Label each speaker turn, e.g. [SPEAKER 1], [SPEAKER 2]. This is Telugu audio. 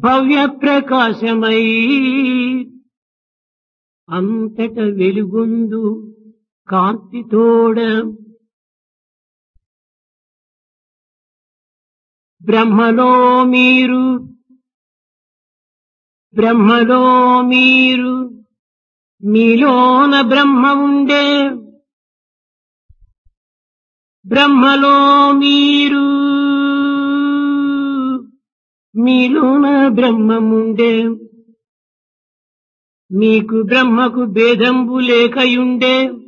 [SPEAKER 1] భవ్య ప్రకాశమై అంతట వెలుగొందు కాంతితోడ బ్రహ్మలో మీరు బ్రహ్మలో మీరు మీలోన బ్రహ్మ ఉండే బ్రహ్మలో మీరు మీలోన బ్రహ్మముండే మీకు బ్రహ్మకు భేదంబు లేకయుండే